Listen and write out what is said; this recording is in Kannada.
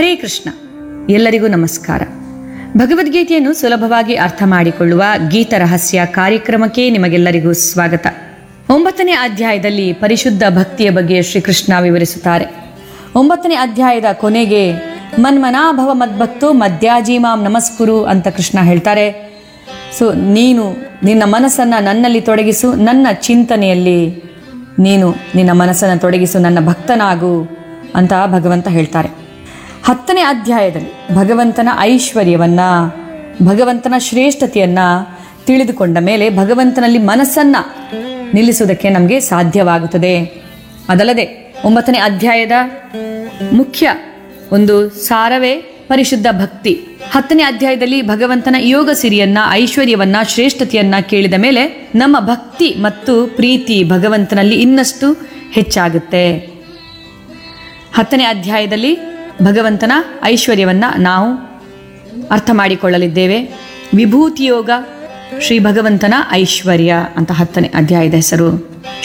ಹರೇ ಕೃಷ್ಣ ಎಲ್ಲರಿಗೂ ನಮಸ್ಕಾರ ಭಗವದ್ಗೀತೆಯನ್ನು ಸುಲಭವಾಗಿ ಅರ್ಥ ಮಾಡಿಕೊಳ್ಳುವ ಗೀತ ರಹಸ್ಯ ಕಾರ್ಯಕ್ರಮಕ್ಕೆ ನಿಮಗೆಲ್ಲರಿಗೂ ಸ್ವಾಗತ ಒಂಬತ್ತನೇ ಅಧ್ಯಾಯದಲ್ಲಿ ಪರಿಶುದ್ಧ ಭಕ್ತಿಯ ಬಗ್ಗೆ ಶ್ರೀಕೃಷ್ಣ ವಿವರಿಸುತ್ತಾರೆ ಒಂಬತ್ತನೇ ಅಧ್ಯಾಯದ ಕೊನೆಗೆ ಮನ್ಮನಾಭವ ಮದ್ಭಕ್ತು ಮದ್ಯಾಜೀಮಾಂ ನಮಸ್ಕುರು ಅಂತ ಕೃಷ್ಣ ಹೇಳ್ತಾರೆ ಸೊ ನೀನು ನಿನ್ನ ಮನಸ್ಸನ್ನು ನನ್ನಲ್ಲಿ ತೊಡಗಿಸು ನನ್ನ ಚಿಂತನೆಯಲ್ಲಿ ನೀನು ನಿನ್ನ ಮನಸ್ಸನ್ನು ತೊಡಗಿಸು ನನ್ನ ಭಕ್ತನಾಗು ಅಂತ ಭಗವಂತ ಹೇಳ್ತಾರೆ ಹತ್ತನೇ ಅಧ್ಯಾಯದಲ್ಲಿ ಭಗವಂತನ ಐಶ್ವರ್ಯವನ್ನ ಭಗವಂತನ ಶ್ರೇಷ್ಠತೆಯನ್ನ ತಿಳಿದುಕೊಂಡ ಮೇಲೆ ಭಗವಂತನಲ್ಲಿ ಮನಸ್ಸನ್ನ ನಿಲ್ಲಿಸುವುದಕ್ಕೆ ನಮಗೆ ಸಾಧ್ಯವಾಗುತ್ತದೆ ಅದಲ್ಲದೆ ಒಂಬತ್ತನೇ ಅಧ್ಯಾಯದ ಮುಖ್ಯ ಒಂದು ಸಾರವೇ ಪರಿಶುದ್ಧ ಭಕ್ತಿ ಹತ್ತನೇ ಅಧ್ಯಾಯದಲ್ಲಿ ಭಗವಂತನ ಯೋಗ ಸಿರಿಯನ್ನ ಐಶ್ವರ್ಯವನ್ನ ಶ್ರೇಷ್ಠತೆಯನ್ನ ಕೇಳಿದ ಮೇಲೆ ನಮ್ಮ ಭಕ್ತಿ ಮತ್ತು ಪ್ರೀತಿ ಭಗವಂತನಲ್ಲಿ ಇನ್ನಷ್ಟು ಹೆಚ್ಚಾಗುತ್ತೆ ಹತ್ತನೇ ಅಧ್ಯಾಯದಲ್ಲಿ ಭಗವಂತನ ಐಶ್ವರ್ಯವನ್ನ ನಾವು ಅರ್ಥ ಮಾಡಿಕೊಳ್ಳಲಿದ್ದೇವೆ ವಿಭೂತಿ ಯೋಗ ಶ್ರೀ ಭಗವಂತನ ಐಶ್ವರ್ಯ ಅಂತ ಹತ್ತನೇ ಅಧ್ಯಾಯದ ಹೆಸರು